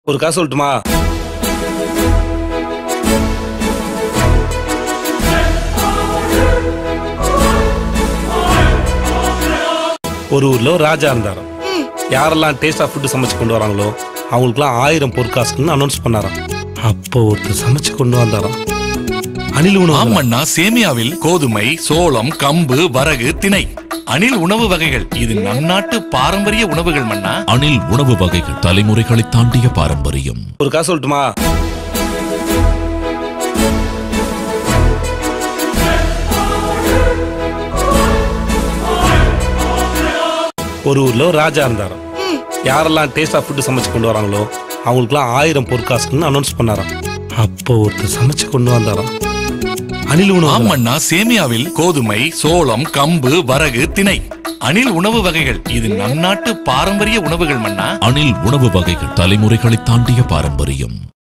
ஒரு காசு சொல்லட்டுமா ஒரு ஊர்ல ஒரு ராஜா இருந்தாராம் யாரெல்லாம் டேஸ்டா ஃபுட்டு சமைச்சு கொண்டு வராங்களோ அவங்களுக்குலாம் ஆயிரம் பொற்காசுன்னு அனௌன்ஸ் பண்ணாராம் அப்போ ஒருத்தர் சமைச்சு கொண்டு வந்தாராம் அணில் உணவு ஆமண்ணா சேமியாவில் கோதுமை சோளம் கம்பு வரகு திணை அணில் உணவு வகைகள் இது நம் நாட்டு பாரம்பரிய உணவுகள் மன்னா அணில் உணவு வகைகள் தலைமுறைகளை தாண்டிய பாரம்பரியம் ஒரு காசு சொல்லட்டுமா ஒரு ஊர்ல ஒரு ராஜா இருந்தாராம் யாரெல்லாம் டேஸ்டா ஃபுட்டு சமைச்சு கொண்டு வராங்களோ அவங்களுக்குலாம் ஆயிரம் பொற்காசுன்னு அனௌன்ஸ் பண்ணாராம் அப்போ ஒருத்தர் சமைச்சு கொண்டு வந்தாராம் அணில் உணவு ஆமண்ணா சேமியாவில் கோதுமை சோளம் கம்பு வரகு திணை அணில் உணவு வகைகள் இது நம் நாட்டு பாரம்பரிய உணவுகள் மன்னா அணில் உணவு வகைகள் தலைமுறைகளை தாண்டிய பாரம்பரியம்